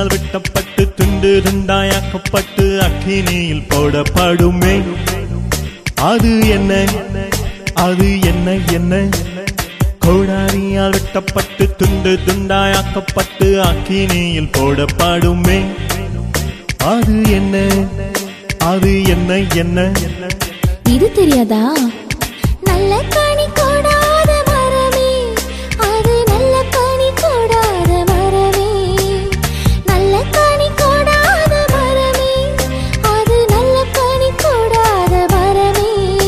கோடாரியால் வெட்டப்பட்டு துண்டு துண்டாயாக்கப்பட்டு அக்கினியில் போடப்படுமே அது என்ன அது என்ன என்ன கோடாரியால் வெட்டப்பட்டு துண்டு துண்டாயாக்கப்பட்டு அக்கினியில் போடப்படுமே அது என்ன அது என்ன என்ன இது தெரியாதா நல்ல கனி கொடாத மரமே அது நல்ல கனி கொடாத மரமே நல்ல கனி கொடாத மரமே அது நல்ல கனி கொடாத மரமே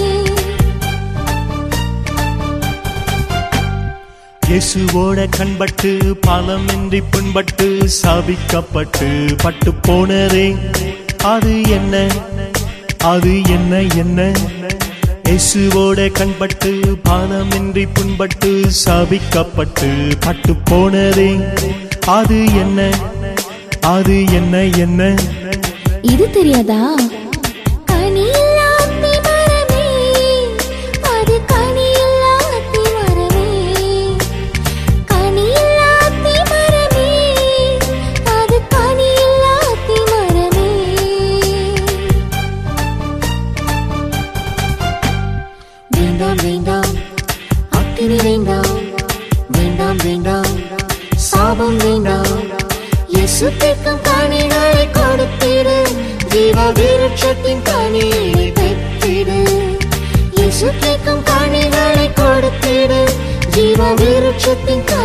இயேசுவோட கண்பட்டு பலமின்றி புண்பட்டு சாபிக்கப்பட்டு பட்டு போனதே அது என்ன அது என்ன என்ன இயேசுவோட கண்பட்டு பாலமின்றி புண்பட்டு சாபிக்கப்பட்டு பட்டு போனதே அது என்ன அது என்ன என்ன இது தெரியாதா கனியில்லா அத்தி மரமே அது கனியில்லா அத்தி மரமே கனியில்லா அத்தி மரமே அது கனியில்லா அத்தி மரமே வேண்டாம் வேண்டாம் அக்கினி வேண்டாம் வேண்டாம் வேண்டாம் சாபம் வேண்டாம் இயேசு கேட்கும் கனிகளை கொடுத்திடு ஜீவ விருட்சத்தின் கனியை பெற்றிடு இயேசு கேட்கும் கனிகளை கொடுத்திடு ஜீவ விருட்சத்தின்